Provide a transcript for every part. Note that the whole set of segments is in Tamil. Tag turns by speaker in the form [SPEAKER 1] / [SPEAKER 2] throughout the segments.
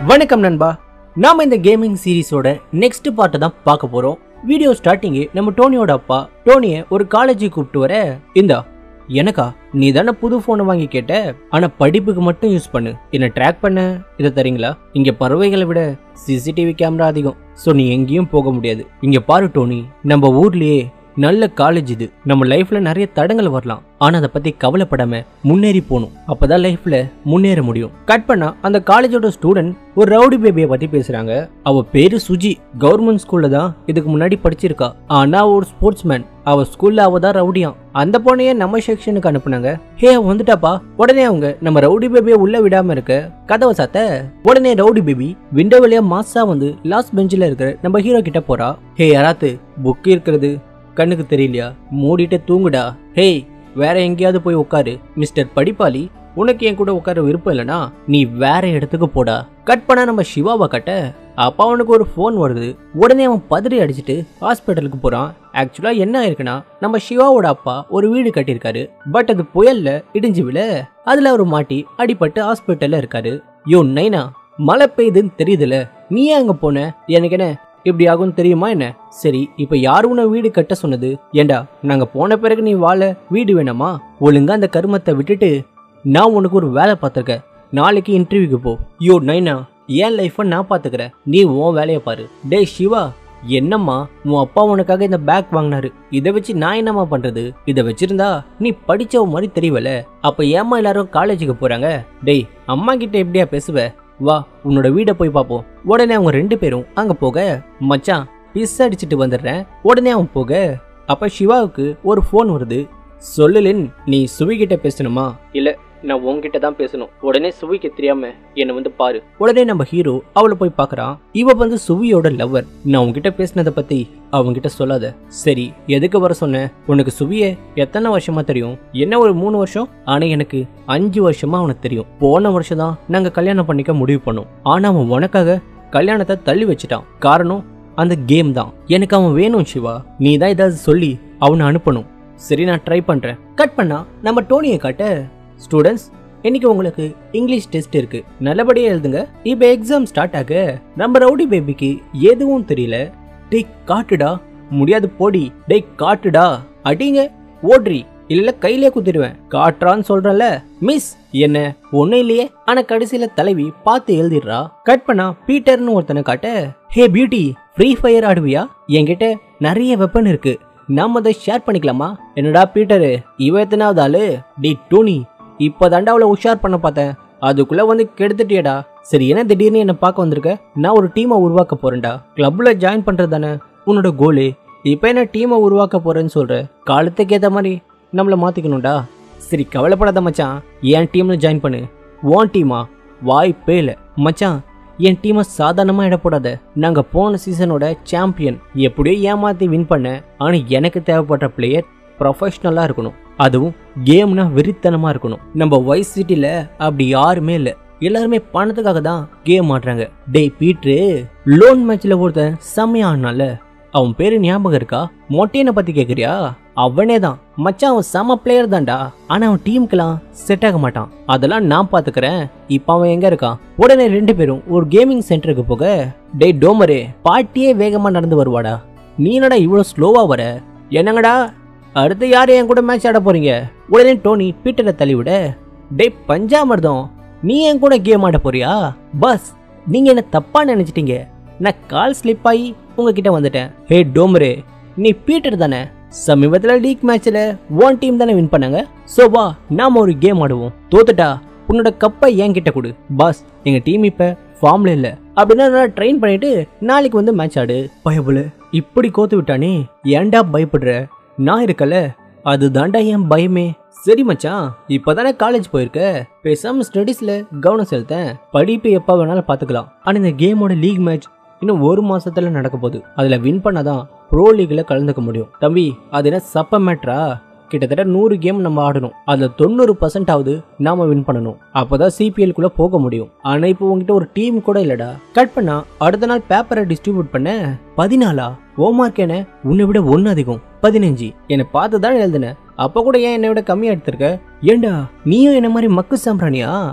[SPEAKER 1] வணக்கம் நண்பா நாம இந்த கேமிங் சீரிஸோட நெக்ஸ்ட் பார்ட்டை தான் பார்க்க போறோம் வீடியோ ஸ்டார்டிங்கு நம்ம டோனியோட அப்பா டோனியை ஒரு காலேஜுக்கு கூப்பிட்டு வர இந்தா எனக்கா நீ தானே புது போனை வாங்கி கேட்ட ஆனா படிப்புக்கு மட்டும் யூஸ் பண்ணு என்ன ட்ராக் பண்ண இதை தரீங்களா இங்க பறவைகளை விட சிசிடிவி கேமரா அதிகம் ஸோ நீ எங்கேயும் போக முடியாது இங்க பாரு டோனி நம்ம ஊர்லயே நல்ல காலேஜ் இது நம்ம லைஃப்ல நிறைய தடங்கள் வரலாம் ஆனா அதை பத்தி கவலைப்படாம முன்னேறி போகணும் அப்பதான் லைஃப்ல முன்னேற முடியும் கட் பண்ணா அந்த காலேஜோட ஸ்டூடெண்ட் ஒரு ரவுடி பேபியை பத்தி பேசுறாங்க அவ பேரு சுஜி கவர்மெண்ட் ஸ்கூல்ல தான் இதுக்கு முன்னாடி படிச்சிருக்கா ஆனா அவ ஒரு ஸ்போர்ட்ஸ் மேன் அவ ஸ்கூல்ல அவ தான் ரவுடியாம் அந்த பொண்ணையே நம்ம செக்ஷனுக்கு அனுப்புனாங்க ஹே அவ வந்துட்டாப்பா உடனே அவங்க நம்ம ரவுடி பேபியை உள்ள விடாம இருக்க கதவை சாத்த உடனே ரவுடி பேபி விண்டோ வழியா மாசா வந்து லாஸ்ட் பெஞ்சில் இருக்கிற நம்ம ஹீரோ கிட்ட போறா ஹே யாராத்து புக் இருக்கிறது கண்ணுக்கு தெரியலையா மூடிட்டு தூங்குடா ஹேய் வேற எங்கேயாவது போய் உட்காரு மிஸ்டர் படிப்பாளி உனக்கு என் கூட உட்கார விருப்பம் இல்லைனா நீ வேற இடத்துக்கு போடா கட் பண்ண நம்ம சிவாவை கட்ட அப்பா அவனுக்கு ஒரு ஃபோன் வருது உடனே அவன் பதறி அடிச்சிட்டு ஹாஸ்பிட்டலுக்கு போறான் ஆக்சுவலா என்ன ஆயிருக்குன்னா நம்ம சிவாவோட அப்பா ஒரு வீடு கட்டியிருக்காரு பட் அது புயல்ல இடிஞ்சு விழ அதுல அவர் மாட்டி அடிபட்டு ஹாஸ்பிட்டல்ல இருக்காரு யோ நைனா மழை பெய்யுதுன்னு தெரியுதுல நீ ஏன் அங்க போன எனக்கு என்ன இப்படி ஆகும்னு தெரியுமா என்ன சரி இப்ப யார் உன்னை வீடு கட்ட சொன்னது ஏண்டா நாங்க போன பிறகு நீ வாழ வீடு வேணாமா ஒழுங்கா அந்த கருமத்தை விட்டுட்டு நான் உனக்கு ஒரு வேலை பார்த்துருக்கேன் நாளைக்கு இன்டர்வியூக்கு போ யோ நைனா என் லைஃப்பை நான் பார்த்துக்கிறேன் நீ உன் வேலையை பாரு டேய் சிவா என்னம்மா உன் அப்பா உனக்காக இந்த பேக் வாங்கினாரு இதை வச்சு நான் என்னம்மா பண்றது இதை வச்சிருந்தா நீ படிச்சவ மாதிரி தெரியவல அப்ப ஏமா எல்லாரும் காலேஜுக்கு போறாங்க டேய் அம்மா கிட்ட எப்படியா பேசுவ வா உன்னோட வீடை போய் பார்ப்போம் உடனே அவங்க ரெண்டு பேரும் அங்க போக மச்சான் பிஸ் அடிச்சிட்டு வந்துடுறேன் உடனே அவன் போக அப்ப சிவாவுக்கு ஒரு ஃபோன் வருது சொல்லுலின் நீ சுவி கிட்ட பேசணுமா இல்ல நான் உன்கிட்ட தான் பேசணும் உடனே சுவிக்கு தெரியாம என்னை வந்து பாரு உடனே நம்ம ஹீரோ அவளை போய் பார்க்கறான் இவ வந்து சுவியோட லவ்வர் நான் உன்கிட்ட பேசினதை பத்தி அவன்கிட்ட சொல்லாத சரி எதுக்கு வர சொன்ன உனக்கு சுவிய எத்தனை வருஷமா தெரியும் என்ன ஒரு மூணு வருஷம் ஆனா எனக்கு அஞ்சு வருஷமா அவனுக்கு தெரியும் போன வருஷம் தான் நாங்க கல்யாணம் பண்ணிக்க முடிவு பண்ணோம் ஆனா அவன் உனக்காக கல்யாணத்தை தள்ளி வச்சிட்டான் காரணம் அந்த கேம் தான் எனக்கு அவன் வேணும் சிவா நீ தான் ஏதாவது சொல்லி அவனை அனுப்பணும் சரி நான் ட்ரை பண்றேன் கட் பண்ணா நம்ம டோனியை காட்ட ஸ்டூடெண்ட்ஸ் இன்னைக்கு உங்களுக்கு இங்கிலீஷ் டெஸ்ட் இருக்கு நல்லபடியா எழுதுங்க இப்போ எக்ஸாம் ஸ்டார்ட் ஆக நம்ம ரவுடி பேபிக்கு எதுவும் தெரியல டேய் காட்டுடா முடியாது போடி டேய் காட்டுடா அடிங்க ஓட்ரி இல்ல கையிலே குத்திடுவேன் காட்டுறான்னு சொல்றல மிஸ் என்ன ஒண்ணும் இல்லையே ஆனா கடைசியில தலைவி பார்த்து எழுதிடுறா கட் பண்ணா பீட்டர்னு ஒருத்தனை காட்ட ஹே பியூட்டி ஃப்ரீ ஃபயர் ஆடுவியா என்கிட்ட நிறைய வெப்பன் இருக்கு நாம அதை ஷேர் பண்ணிக்கலாமா என்னடா பீட்டரு இவ எத்தனாவது ஆளு டி டோனி இப்போதாண்டா அவளை உஷார் பண்ண பார்த்தேன் அதுக்குள்ள வந்து கெடுத்துட்டியடா சரி என்ன திடீர்னு என்ன பார்க்க வந்திருக்க நான் ஒரு டீமை உருவாக்க போறேன்டா கிளப்ல ஜாயின் பண்றது தானே உன்னோட கோலு இப்போ என்ன டீமை உருவாக்க போறேன்னு சொல்ற காலத்துக்கு ஏற்ற மாதிரி நம்மளை மாத்திக்கணும்டா சரி கவலைப்படாத மச்சான் என் டீம்ல ஜாயின் பண்ணு உன் டீமா வாய்ப்பே இல்லை மச்சான் என் டீமை சாதாரணமாக இட போடாத நாங்கள் போன சீசனோட சாம்பியன் எப்படியோ ஏமாத்தி வின் பண்ண ஆனால் எனக்கு தேவைப்படுற பிளேயர் ப்ரொஃபஷ்னலாக இருக்கணும் அதுவும் கேம்னா வெறித்தனமாக இருக்கணும் நம்ம வைஸ் சிட்டியில் அப்படி யாருமே இல்லை எல்லாருமே பணத்துக்காக தான் கேம் ஆடுறாங்க டேய் பீட்ரு லோன் மேட்ச்ல ஒருத்தன் செம்மையா ஆடினால அவன் பேரு ஞாபகம் இருக்கா மொட்டையனை பத்தி கேக்குறியா அவனே தான் மச்சான் அவன் செம பிளேயர் தான்டா ஆனா அவன் டீமுக்கெல்லாம் செட் ஆக மாட்டான் அதெல்லாம் நான் பாத்துக்கிறேன் இப்ப அவன் எங்க இருக்கான் உடனே ரெண்டு பேரும் ஒரு கேமிங் சென்டருக்கு போக டேய் டோமரே பாட்டியே வேகமா நடந்து வருவாடா நீ என்னடா இவ்வளவு ஸ்லோவா வர என்னங்கடா அடுத்து யாரு என் கூட மேட்ச் ஆட போறீங்க உடனே டோனி பீட்டரை தள்ளிவிட டேய் பஞ்சாமிர்தம் நீ என் கூட கேம் ஆட போறியா பஸ் நீங்க என்ன தப்பா நினைச்சிட்டீங்க நான் கால் ஸ்லிப் ஆகி உங்ககிட்ட வந்துட்டேன் ஹே டோமரே நீ பீட்டர் தானே சமீபத்தில் லீக் மேட்ச்ல ஒன் டீம் தானே வின் பண்ணாங்க சோ வா நாம ஒரு கேம் ஆடுவோம் தோத்துட்டா உன்னோட கப்பை என் கிட்ட கொடு பாஸ் எங்க டீம் இப்ப ஃபார்ம்ல இல்ல அப்படின்னா நல்லா ட்ரெயின் பண்ணிட்டு நாளைக்கு வந்து மேட்ச் ஆடு பயபுல இப்படி கோத்து விட்டானே ஏன்டா பயப்படுற நான் இருக்கல அதுதான்டா என் பயமே சரி மச்சான் இப்பதானே காலேஜ் போயிருக்க பேசாம ஸ்டடீஸ்ல கவனம் செலுத்தேன் படிப்பு எப்ப வேணாலும் பாத்துக்கலாம் ஆனா இந்த கேமோட லீக் மேட்ச் இன்னும் ஒரு மாசத்துல நடக்க போகுது அதுல வின் பண்ணாதான் ப்ரோ லீக்ல கலந்துக்க முடியும் தம்பி அது என்ன சப்ப மேட்ரா கிட்டத்தட்ட நூறு கேம் நம்ம ஆடணும் அதுல தொண்ணூறு பர்சன்ட் ஆகுது நாம வின் பண்ணணும் அப்பதான் சிபிஎல் குள்ள போக முடியும் ஆனா இப்போ உங்ககிட்ட ஒரு டீம் கூட இல்லடா கட் பண்ணா அடுத்த நாள் பேப்பரை டிஸ்ட்ரிபியூட் பண்ண பதினாலா ஓமார்க் என்ன உன்னை விட ஒன்னு அதிகம் பதினஞ்சு என்னை பார்த்து தான் எழுதுன அப்ப கூட ஏன் என்னை விட கம்மியா எடுத்திருக்க ஏண்டா நீயும் என்ன மாதிரி மக்கு சாம்பிராணியா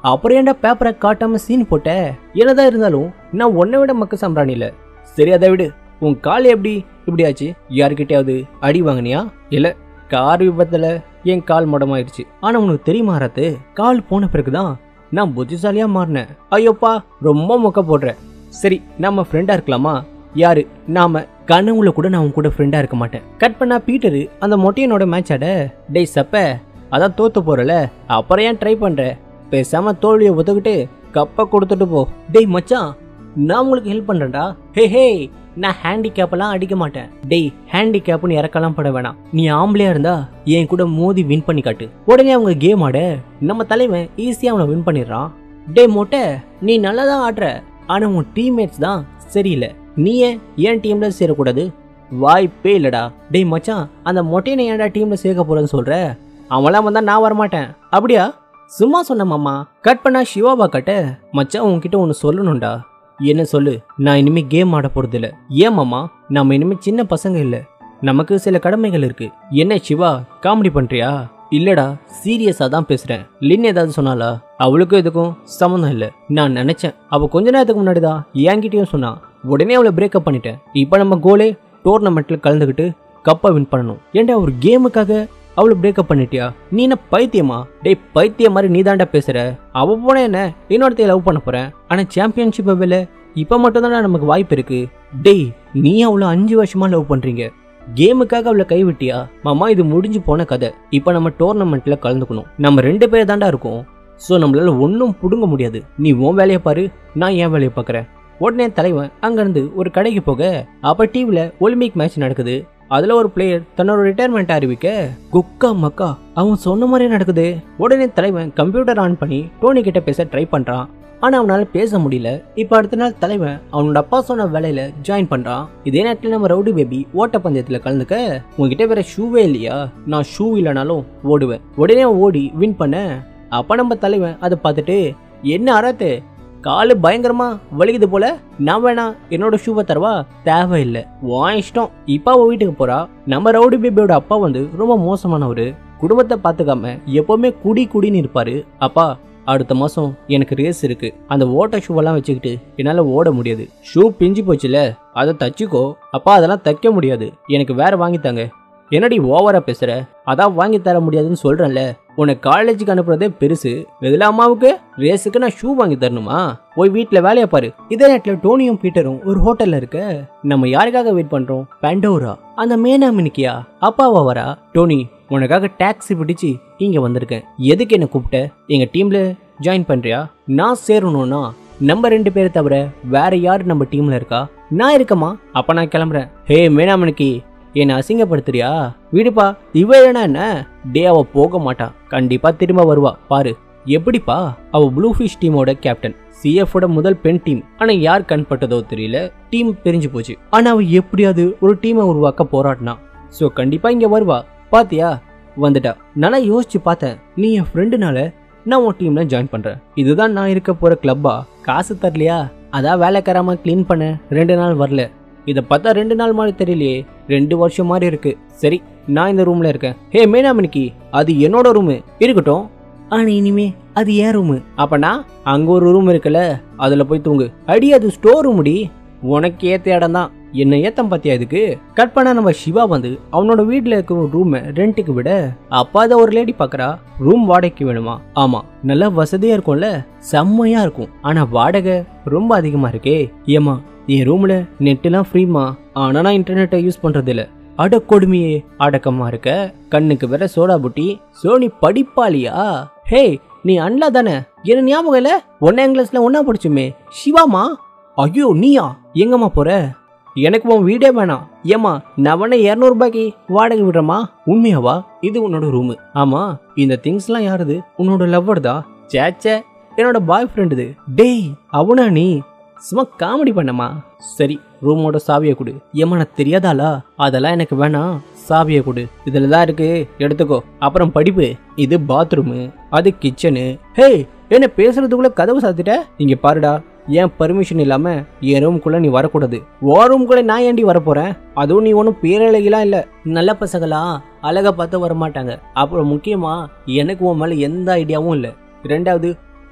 [SPEAKER 1] அப்புறம் ஏன்டா பேப்பரை காட்டாம சீன் போட்ட என்னதான் இருந்தாலும் நான் உன்னை விட மக்க சம்பிராணி இல்ல சரி அதை விடு உன் கால் எப்படி இப்படி ஆச்சு யாருக்கிட்டயாவது அடி வாங்கினியா இல்ல கார் விபத்துல என் கால் முடமாயிடுச்சு ஆனா உனக்கு தெரியுமா ரத்து கால் போன பிறகுதான் நான் புத்திசாலியா மாறினேன் ஐயோப்பா ரொம்ப மொக்க போடுறேன் சரி நம்ம ஃப்ரெண்டா இருக்கலாமா யாரு நாம கனவுல கூட நான் உன் கூட ஃப்ரெண்டா இருக்க மாட்டேன் கட் பண்ணா பீட்டரு அந்த மொட்டையனோட மேட்ச் ஆட டேய் சப்ப அதான் தோத்து போறல அப்புறம் ஏன் ட்ரை பண்ற பேசாம தோல்வியை ஒத்துக்கிட்டு கப்பை கொடுத்துட்டு போ டேய் மச்சான் நான் உங்களுக்கு ஹெல்ப் பண்றேன்டா ஹே ஹே நான் ஹேண்டிகேப்பெல்லாம் அடிக்க மாட்டேன் டேய் ஹேண்டிகேப்னு இறக்கலாம் பட வேணாம் நீ ஆம்பளையா இருந்தா என் கூட மோதி வின் பண்ணி காட்டு உடனே அவங்க கேம் ஆட நம்ம தலைவன் ஈஸியா அவனை வின் பண்ணிடுறான் டேய் மொட்டை நீ நல்லா தான் ஆடுற ஆனா உன் டீம்மேட்ஸ் தான் சரியில்லை நீ ஏன் என் டீம்ல சேரக்கூடாது வாய்ப்பே இல்லடா டேய் மச்சான் அந்த மொட்டையனை ஏன்டா டீம்ல சேர்க்க போறேன்னு சொல்ற அவன்லாம் வந்தா நான் வரமாட்டேன் அப்படியா சும்மா சொன்ன மாமா கட் பண்ணா சிவாபா கட்ட மச்சான் உன்கிட்ட ஒன்று சொல்லணும்டா என்ன சொல்லு நான் இனிமே கேம் ஆட போறது இல்ல ஏன் மாமா நம்ம இனிமே சின்ன பசங்க இல்ல நமக்கு சில கடமைகள் இருக்கு என்ன சிவா காமெடி பண்றியா இல்லடா சீரியஸா தான் பேசுறேன் லின் ஏதாவது சொன்னாலா அவளுக்கும் இதுக்கும் சம்மந்தம் இல்ல நான் நினைச்சேன் அவ கொஞ்ச நேரத்துக்கு முன்னாடி தான் என்கிட்டயும் சொன்னா உடனே அவளை பிரேக்கப் பண்ணிட்டேன் இப்போ நம்ம கோலே டோர்னமெண்ட்ல கலந்துக்கிட்டு கப்பை வின் பண்ணணும் ஏன்டா ஒரு கேமுக்காக அவளை பிரேக்கப் பண்ணிட்டியா நீ என்ன பைத்தியமா டேய் பைத்தியம் மாதிரி நீ தாண்டா பேசுற அவ போன என்ன இன்னொருத்தைய லவ் பண்ண போறேன் ஆனா சாம்பியன்ஷிப் வேலை இப்ப மட்டும் நமக்கு வாய்ப்பு இருக்கு டேய் நீ அவளை அஞ்சு வருஷமா லவ் பண்றீங்க கேமுக்காக அவளை கைவிட்டியா மாமா இது முடிஞ்சு போன கதை இப்போ நம்ம டோர்னமெண்ட்ல கலந்துக்கணும் நம்ம ரெண்டு பேர் தாண்டா இருக்கோம் ஸோ நம்மளால ஒன்றும் புடுங்க முடியாது நீ உன் வேலையை பாரு நான் என் வேலையை பார்க்குறேன் உடனே தலைவன் அங்கிருந்து ஒரு கடைக்கு போக அப்ப டிவில ஒலிம்பிக் மேட்ச் நடக்குது அதுல ஒரு பிளேயர் தன்னோட ரிட்டையர்மெண்ட் அறிவிக்க குக்கா மக்கா அவன் சொன்ன மாதிரியே நடக்குது உடனே தலைவன் கம்ப்யூட்டர் ஆன் பண்ணி டோனி கிட்ட பேச ட்ரை பண்றான் ஆனா அவனால பேச முடியல இப்ப அடுத்த நாள் தலைவன் அவனோட அப்பா சொன்ன வேலையில ஜாயின் பண்றான் இதே நேரத்துல நம்ம ரவுடி பேபி ஓட்டப்பந்தயத்துல கலந்துக்க உங்ககிட்ட வேற ஷூவே இல்லையா நான் ஷூ இல்லைனாலும் ஓடுவேன் உடனே அவன் ஓடி வின் பண்ண அப்ப நம்ம தலைவன் அதை பார்த்துட்டு என்ன அறத்து காலு பயங்கரமா வலிக்குது போல நான் வேணா என்னோட ஷூவை தரவா தேவையில்லை உன் இஷ்டம் இப்ப அவ வீட்டுக்கு போறா நம்ம ரவுடி பேபியோட அப்பா வந்து ரொம்ப மோசமானவரு குடும்பத்தை பார்த்துக்காம எப்பவுமே குடி குடின்னு இருப்பாரு அப்பா அடுத்த மாசம் எனக்கு ரேஸ் இருக்கு அந்த ஓட்ட ஷூவெல்லாம் வச்சுக்கிட்டு என்னால ஓட முடியாது ஷூ பிஞ்சு போச்சுல அதை தச்சுக்கோ அப்பா அதெல்லாம் தைக்க முடியாது எனக்கு வேற வாங்கி தாங்க என்னடி ஓவரா பேசுற அதான் வாங்கி தர முடியாதுன்னு சொல்றேன்ல உன்னை காலேஜுக்கு அனுப்புறதே பெருசு இதுல அம்மாவுக்கு ரேஸுக்கு நான் ஷூ வாங்கி தரணுமா போய் வீட்ல வேலையை பாரு இதே நேரத்துல டோனியும் பீட்டரும் ஒரு ஹோட்டல்ல இருக்க நம்ம யாருக்காக வெயிட் பண்றோம் பேண்டோரா அந்த மேனாமினிக்கியா அப்பாவா வரா டோனி உனக்காக டாக்ஸி பிடிச்சு இங்க வந்திருக்கேன் எதுக்கு என்ன கூப்பிட்ட எங்க டீம்ல ஜாயின் பண்றியா நான் சேரணும்னா நம்ம ரெண்டு பேரை தவிர வேற யாரு நம்ம டீம்ல இருக்கா நான் இருக்கமா அப்ப நான் கிளம்புறேன் ஹே மேனாமணிக்கு என்னை அசிங்கப்படுத்துறியா விடுப்பா இவ என்ன என்ன டே அவ போக மாட்டா கண்டிப்பா திரும்ப வருவா பாரு எப்படிப்பா அவ ப்ளூ ஃபிஷ் டீமோட கேப்டன் சிஎஃபோட முதல் பெண் டீம் ஆனா யார் கண்பட்டதோ தெரியல டீம் பிரிஞ்சு போச்சு ஆனா அவ எப்படியாவது ஒரு டீமை உருவாக்க போராடினா சோ கண்டிப்பா இங்க வருவா பாத்தியா வந்துட்டா நல்லா யோசிச்சு பார்த்தேன் நீ என் ஃப்ரெண்டுனால நான் உன் டீம்ல ஜாயின் பண்றேன் இதுதான் நான் இருக்க போற கிளப்பா காசு தரலையா அதான் வேலைக்காராம க்ளீன் பண்ண ரெண்டு நாள் வரல இதை பார்த்தா ரெண்டு நாள் மாதிரி தெரியலையே ரெண்டு வருஷம் மாதிரி இருக்கு சரி நான் இந்த ரூம்ல இருக்கேன் ஹே மேனாமணிக்கு அது என்னோட ரூமு இருக்கட்டும் ஆனா இனிமே அது ஏன் ரூமு அப்பனா அங்க ஒரு ரூம் இருக்குல்ல அதுல போய் தூங்கு அடி அது ஸ்டோர் ரூமுடி உனக்கு ஏத்த இடம் தான் என்ன ஏத்தம் பாத்தியா இதுக்கு கட் பண்ணா நம்ம சிவா வந்து அவனோட வீட்ல இருக்க ஒரு ரூமை ரெண்ட்டுக்கு விட அப்பா அதை ஒரு லேடி பாக்குறா ரூம் வாடகைக்கு வேணுமா ஆமா நல்லா வசதியா இருக்கும்ல செம்மையா இருக்கும் ஆனா வாடகை ரொம்ப அதிகமா இருக்கே ஏமா என் ரூம்ல நெட்டுலாம் ஃப்ரீமா ஆனா நான் இன்டர்நெட்டை யூஸ் பண்றது இல்ல அட கொடுமையே அடக்கமா இருக்க கண்ணுக்கு வேற சோடா புட்டி சோனி படிப்பாளியா ஹே நீ அண்ணா தானே என்ன ஞாபகம் இல்ல ஒன்னாம் கிளாஸ்ல ஒன்னா படிச்சுமே சிவாமா ஐயோ நீயா எங்கம்மா போற எனக்கு உன் வீடே வேணாம் ஏமா நான் வேணா இரநூறுபாய்க்கு வாடகை விடுறமா உண்மையாவா இது உன்னோட ரூமு ஆமா இந்த திங்ஸ்லாம் யாருது உன்னோட லவ்வர் தான் சேச்சே என்னோட பாய் ஃப்ரெண்டுது டேய் அவனா நீ சும்மா காமெடி பண்ணமா சரி ரூமோட சாவியை கொடு ஏமா நான் தெரியாதாளா அதெல்லாம் எனக்கு வேணாம் சாவியை கொடு இதுல தான் இருக்கு எடுத்துக்கோ அப்புறம் படிப்பு இது பாத்ரூமு அது கிச்சனு ஹே என்ன பேசுறதுக்குள்ள கதவு சாத்திட்ட இங்க பாருடா ஏன் பர்மிஷன் இல்லாம என் ரூம்குள்ள நீ வரக்கூடாது ஓ ரூம்குள்ள நான் ஏண்டி வரப்போறேன் அதுவும் நீ ஒன்றும் பேரழகிலாம் இல்ல நல்ல பசங்களா அழகா பார்த்து வரமாட்டாங்க அப்புறம் முக்கியமா எனக்கு உன் மேல எந்த ஐடியாவும் இல்ல ரெண்டாவது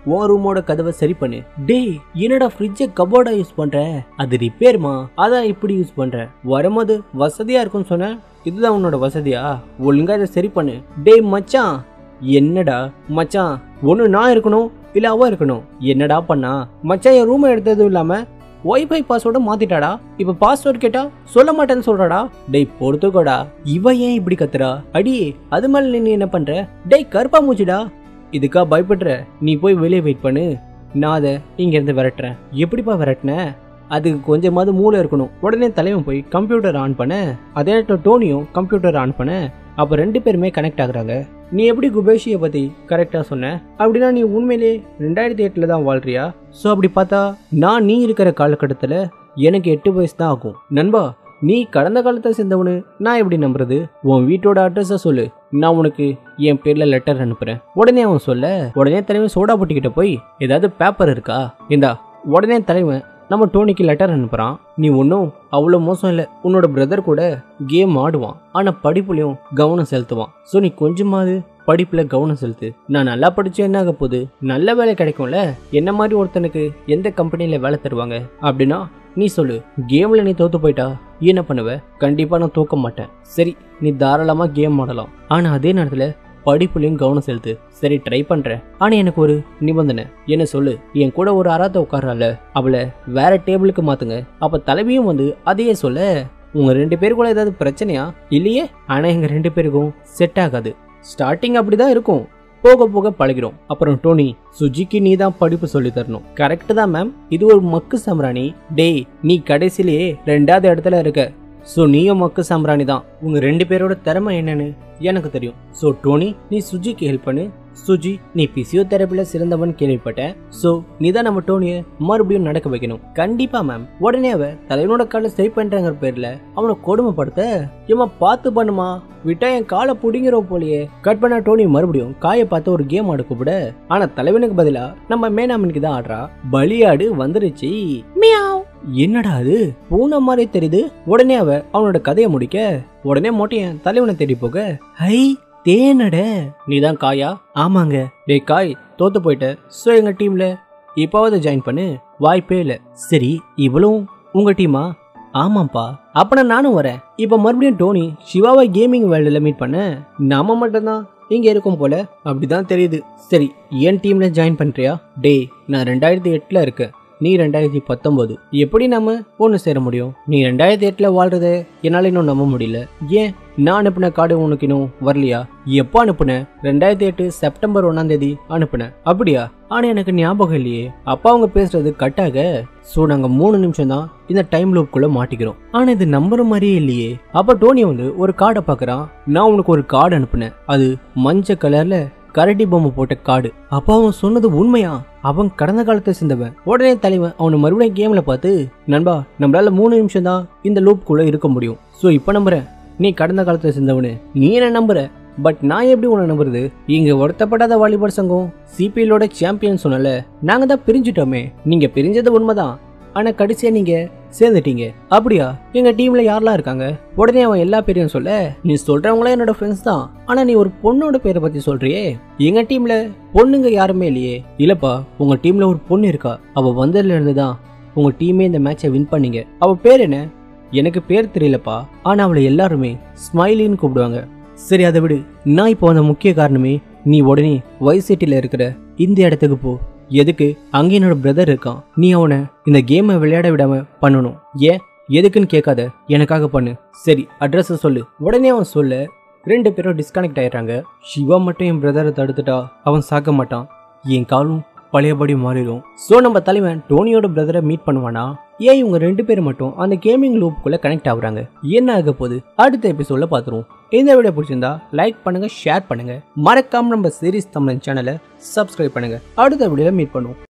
[SPEAKER 1] உன் ரூமோட கதவை சரி பண்ணு டேய் என்னடா ஃப்ரிட்ஜை கபோர்டா யூஸ் பண்ற அது ரிப்பேர்மா அதான் இப்படி யூஸ் பண்ற வரும்போது வசதியா இருக்கும்னு சொன்ன இதுதான் உன்னோட வசதியா ஒழுங்கா இதை சரி பண்ணு டேய் மச்சான் என்னடா மச்சான் ஒன்று நான் இருக்கணும் இல்லை அவ இருக்கணும் என்னடா பண்ணா மச்சான் என் ரூமை எடுத்ததும் இல்லாம ஒய்ஃபை பாஸ்வேர்டை மாத்திட்டாடா இப்ப பாஸ்வேர்ட் கேட்டா சொல்ல மாட்டேன்னு சொல்றாடா டேய் பொறுத்துக்கோடா இவ ஏன் இப்படி கத்துறா அடி அது மேல நீ என்ன பண்ற டேய் கருப்பா மூச்சுடா இதுக்கா பயப்படுற நீ போய் வெளியே வெயிட் பண்ணு நான் அதை இங்க இருந்து விரட்டுறேன் எப்படிப்பா விரட்டின அதுக்கு கொஞ்சமாவது மூளை இருக்கணும் உடனே தலைவன் போய் கம்ப்யூட்டர் ஆன் பண்ண அதே நேரத்தில் டோனியும் கம்ப்யூட்டர் ஆன் பண்ண அப்போ ரெண்டு பேருமே கனெக்ட் ஆகுறாங்க நீ எப்படி குபேஷியை பற்றி கரெக்டாக சொன்ன அப்படின்னா நீ உண்மையிலே ரெண்டாயிரத்தி எட்டில் தான் வாழ்றியா ஸோ அப்படி பார்த்தா நான் நீ இருக்கிற காலகட்டத்தில் எனக்கு எட்டு வயசு தான் ஆகும் நண்பா நீ கடந்த காலத்தை சேர்ந்தவனு நான் எப்படி நம்புறது உன் வீட்டோட அட்ரஸை சொல்லு நான் உனக்கு என் பேர்ல லெட்டர் அனுப்புறேன் உடனே அவன் சொல்ல உடனே தலைவன் சோடா பொட்டிக்கிட்ட போய் ஏதாவது பேப்பர் இருக்கா இந்தா உடனே தலைவன் நம்ம டோனிக்கு லெட்டர் அனுப்புறான் நீ ஒன்றும் அவ்வளோ மோசம் இல்லை உன்னோட பிரதர் கூட கேம் ஆடுவான் ஆனால் படிப்புலையும் கவனம் செலுத்துவான் ஸோ நீ கொஞ்சமாவது படிப்பில் கவனம் செலுத்து நான் நல்லா படிச்சு என்ன ஆக போகுது நல்ல வேலை கிடைக்கும்ல என்ன மாதிரி ஒருத்தனுக்கு எந்த கம்பெனியில் வேலை தருவாங்க அப்படின்னா நீ சொல்லு கேமில் நீ தோத்து போயிட்டா என்ன பண்ணுவ கண்டிப்பாக நான் தூக்க மாட்டேன் சரி நீ தாராளமாக கேம் ஆடலாம் ஆனால் அதே நேரத்தில் படிப்புலையும் கவனம் செலுத்து சரி ட்ரை பண்றேன் ஆனா எனக்கு ஒரு நிபந்தனை என்ன சொல்லு என் கூட ஒரு அறாத்த உட்காரால அவளை வேற டேபிளுக்கு மாத்துங்க அப்ப தலைவியும் வந்து அதையே சொல்ல உங்க ரெண்டு பேருக்குள்ள ஏதாவது பிரச்சனையா இல்லையே ஆனா எங்க ரெண்டு பேருக்கும் செட் ஆகாது ஸ்டார்டிங் அப்படிதான் இருக்கும் போக போக பழகிறோம் அப்புறம் டோனி சுஜிக்கு நீ தான் படிப்பு சொல்லி தரணும் கரெக்ட் தான் மேம் இது ஒரு மக்கு சம்ராணி டேய் நீ கடைசிலேயே ரெண்டாவது இடத்துல இருக்க ஸோ நீயும் மக்கு சாம்பிராணி தான் உங்க ரெண்டு பேரோட திறமை என்னன்னு எனக்கு தெரியும் ஸோ டோனி நீ சுஜிக்கு ஹெல்ப் பண்ணு சுஜி நீ பிசியோதெரபில சிறந்தவன் கேள்விப்பட்டேன் ஸோ நீ தான் நம்ம டோனியை மறுபடியும் நடக்க வைக்கணும் கண்டிப்பா மேம் உடனே அவ தலைவனோட காலை சரி பண்றங்கிற பேர்ல அவனை கொடுமைப்படுத்த ஏமா பார்த்து பண்ணுமா விட்டா என் காலை புடிங்கிறோம் போலயே கட் பண்ண டோனி மறுபடியும் காயை பார்த்து ஒரு கேம் ஆட கூப்பிட ஆனா தலைவனுக்கு பதிலா நம்ம மேனாமனுக்கு தான் ஆடுறா பலியாடு வந்துருச்சு மியாவ் என்னடா அது பூனை மாதிரி தெரியுது உடனே அவ அவனோட கதையை முடிக்க உடனே மோட்டையன் தலைவனை தேடி போக ஹை தேனட நீதான் காயா ஆமாங்க டேய் காய் தோத்து போயிட்ட ஸோ எங்க டீம்ல இப்போவாவது ஜாயின் பண்ணு வாய்ப்பே இல்லை சரி இவளும் உங்க டீமா ஆமாப்பா அப்ப நான் நானும் வரேன் இப்போ மறுபடியும் டோனி சிவாவை கேமிங் வேர்ல்டில் மீட் பண்ண நாம மட்டும்தான் இங்க இருக்கும் போல அப்படிதான் தெரியுது சரி என் டீம்ல ஜாயின் பண்றியா டேய் நான் ரெண்டாயிரத்தி எட்டுல இருக்கேன் நீ ரெண்டாயிரத்தி பத்தொன்பது எப்படி நம்ம ஒன்று சேர முடியும் நீ ரெண்டாயிரத்தி எட்டுல வாழ்றத என்னால இன்னும் நம்ப முடியல ஏன் நான் அனுப்பின கார்டு உனக்கு இன்னும் வரலையா எப்போ அனுப்புன ரெண்டாயிரத்தி எட்டு செப்டம்பர் ஒன்னாம் தேதி அனுப்புனேன் அப்படியா ஆனா எனக்கு ஞாபகம் இல்லையே அப்பா அவங்க பேசுறது கட்டாக ஸோ நாங்க மூணு நிமிஷம் தான் இந்த டைம் லூப்குள்ள மாட்டிக்கிறோம் ஆனா இது நம்புற மாதிரியே இல்லையே அப்ப டோனி வந்து ஒரு கார்டை பார்க்கறான் நான் உனக்கு ஒரு கார்டு அனுப்புனேன் அது மஞ்சள் கலர்ல கரடி பொம்மை போட்ட காடு அப்ப அவன் சொன்னது உண்மையா அவன் கடந்த காலத்தை சேர்ந்தவன் உடனே தலைவன் அவனை மறுபடியும் கேம்ல பார்த்து நண்பா நம்மளால மூணு நிமிஷம் தான் இந்த லூப்குள்ள இருக்க முடியும் ஸோ இப்போ நம்புறேன் நீ கடந்த காலத்தை சேர்ந்தவனு நீ என்ன நம்புற பட் நான் எப்படி உன்னை நம்புறது இங்க வருத்தப்படாத வாலிபால் சங்கம் சிபிஎல்லோட சாம்பியன் சொன்னல நாங்க தான் பிரிஞ்சுட்டோமே நீங்க பிரிஞ்சது உண்மைதான் ஆனா கடைசியா நீங்க சேர்ந்துட்டீங்க அப்படியா எங்க டீம்ல யாரெல்லாம் இருக்காங்க உடனே அவன் எல்லா பேரையும் சொல்ல நீ சொல்றவங்களாம் என்னோட ஃப்ரெண்ட்ஸ் தான் ஆனா நீ ஒரு பொண்ணோட பேரை பத்தி சொல்றியே எங்க டீம்ல பொண்ணுங்க யாருமே இல்லையே இல்லப்பா உங்க டீம்ல ஒரு பொண்ணு இருக்கா அவ வந்ததுல இருந்து தான் உங்க டீமே இந்த மேட்சை வின் பண்ணீங்க அவ பேர் என்ன எனக்கு பேர் தெரியலப்பா ஆனா அவளை எல்லாருமே ஸ்மைலின்னு கூப்பிடுவாங்க சரி அதை விடு நான் இப்போ வந்த முக்கிய காரணமே நீ உடனே வைசிட்டில இருக்கிற இந்த இடத்துக்கு போ எதுக்கு அங்கே என்னோட பிரதர் இருக்கான் நீ அவனை இந்த கேமை விளையாட விடாம பண்ணணும் ஏன் எதுக்குன்னு கேட்காத எனக்காக பண்ணு சரி அட்ரஸ் சொல்லு உடனே அவன் சொல்ல ரெண்டு பேரும் டிஸ்கனெக்ட் ஆயிடுறாங்க சிவா மட்டும் என் பிரதரை தடுத்துட்டா அவன் சாக்க மாட்டான் என் காலும் பழையபடி மாறிடும் ஸோ நம்ம தலைவன் டோனியோட பிரதரை மீட் பண்ணுவானா ஏன் இவங்க ரெண்டு பேரும் மட்டும் அந்த கேமிங் லூப்புக்குள்ள கனெக்ட் ஆகுறாங்க என்ன ஆக போகுது அடுத்த எபிசோட்ல பார்த்துருவோம் இந்த வீடியோ பிடிச்சிருந்தா லைக் பண்ணுங்க ஷேர் பண்ணுங்க மறக்காம நம்ம சீரிஸ் தமிழன் சேனலை சப்ஸ்கிரைப் பண்ணுங்க அடுத்த வீடியோல மீட் பண்ணுவோம்